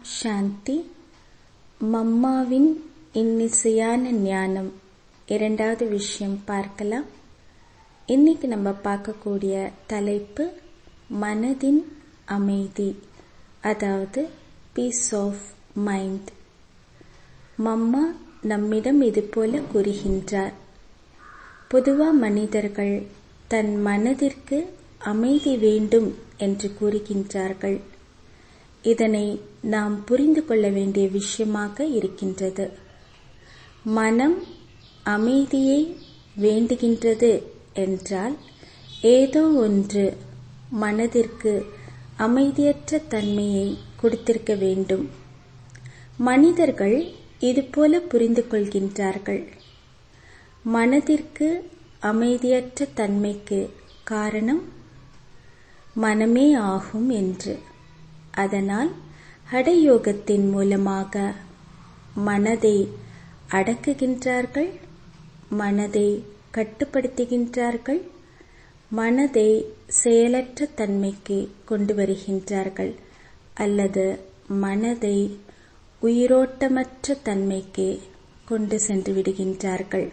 சாந்தி மம்மாவின் இன்னிசையான ஞானம் இரண்டாவது விஷயம் பார்க்கலாம் இன்னைக்கு நம்ம பார்க்கக்கூடிய தலைப்பு மனதின் அமைதி அதாவது பீஸ் ஆஃப் மைண்ட் மம்மா நம்மிடம் இது போல கூறுகின்றார் பொதுவா மனிதர்கள் தன் மனதிற்கு அமைதி வேண்டும் என்று கூறுகின்றார்கள் இதனை நாம் புரிந்து கொள்ள வேண்டிய விஷயமாக இருக்கின்றது மனம் அமைதியை வேண்டுகின்றது என்றால் ஏதோ ஒன்று மனதிற்கு அமைதியற்ற தன்மையை கொடுத்திருக்க வேண்டும் மனிதர்கள் இதுபோல புரிந்து கொள்கின்றார்கள் மனதிற்கு அமைதியற்ற தன்மைக்கு காரணம் மனமே ஆகும் என்று அதனால் ஹடயோகத்தின் மூலமாக மனதை அடக்குகின்றார்கள் மனதை கட்டுப்படுத்துகின்றார்கள் மனதை செயலற்ற தன்மைக்கு கொண்டு வருகின்றார்கள் அல்லது மனதை உயிரோட்டமற்ற தன்மைக்கு கொண்டு சென்று விடுகின்றார்கள்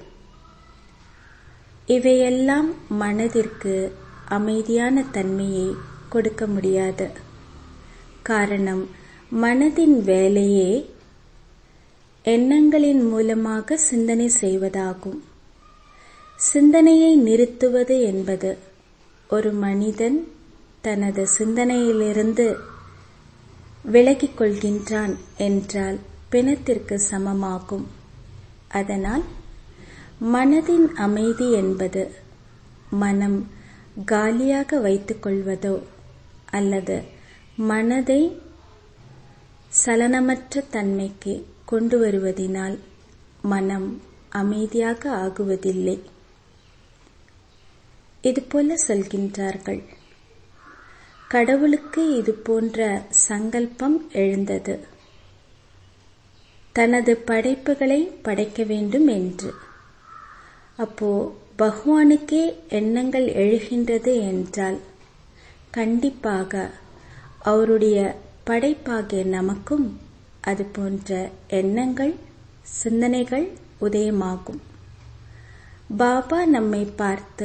இவையெல்லாம் மனதிற்கு அமைதியான தன்மையை கொடுக்க முடியாது காரணம் மனதின் வேலையே எண்ணங்களின் மூலமாக சிந்தனை செய்வதாகும் சிந்தனையை நிறுத்துவது என்பது ஒரு மனிதன் தனது சிந்தனையிலிருந்து விலகிக் கொள்கின்றான் என்றால் பிணத்திற்கு சமமாகும் அதனால் மனதின் அமைதி என்பது மனம் காலியாக வைத்துக் கொள்வதோ அல்லது மனதை சலனமற்ற தன்மைக்கு கொண்டு வருவதினால் மனம் அமைதியாக ஆகுவதில்லை இதுபோல சொல்கின்றார்கள் கடவுளுக்கு இது போன்ற சங்கல்பம் எழுந்தது தனது படைப்புகளை படைக்க வேண்டும் என்று அப்போ பகவானுக்கே எண்ணங்கள் எழுகின்றது என்றால் கண்டிப்பாக அவருடைய படைப்பாகிய நமக்கும் அது போன்ற எண்ணங்கள் சிந்தனைகள் உதயமாகும் பாபா நம்மை பார்த்து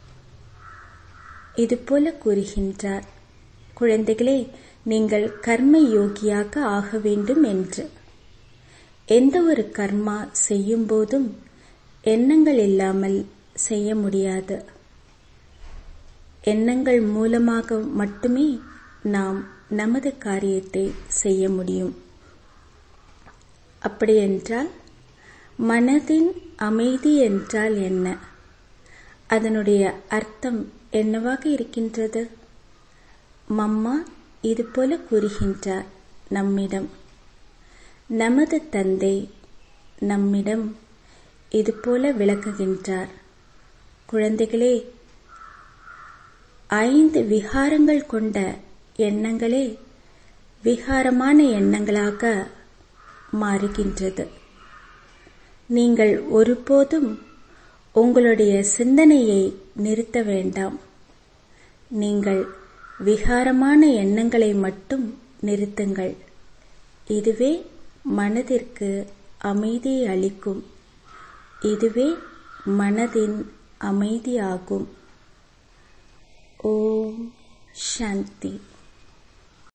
இதுபோல கூறுகின்றார் குழந்தைகளே நீங்கள் கர்ம யோகியாக ஆக வேண்டும் என்று எந்த ஒரு கர்மா செய்யும் போதும் எண்ணங்கள் இல்லாமல் செய்ய முடியாது எண்ணங்கள் மூலமாக மட்டுமே நாம் நமது காரியத்தை செய்ய முடியும் அப்படியென்றால் மனதின் அமைதி என்றால் என்ன அதனுடைய அர்த்தம் என்னவாக இருக்கின்றது மம்மா இது போல கூறுகின்றார் நம்மிடம் நமது தந்தை நம்மிடம் இது போல விளக்குகின்றார் குழந்தைகளே ஐந்து விகாரங்கள் கொண்ட எண்ணங்களே விகாரமான எண்ணங்களாக மாறுகின்றது நீங்கள் ஒருபோதும் உங்களுடைய சிந்தனையை நிறுத்த வேண்டாம் நீங்கள் விகாரமான எண்ணங்களை மட்டும் நிறுத்துங்கள் இதுவே மனதிற்கு அமைதியை அளிக்கும் இதுவே மனதின் அமைதியாகும் ஓம் சாந்தி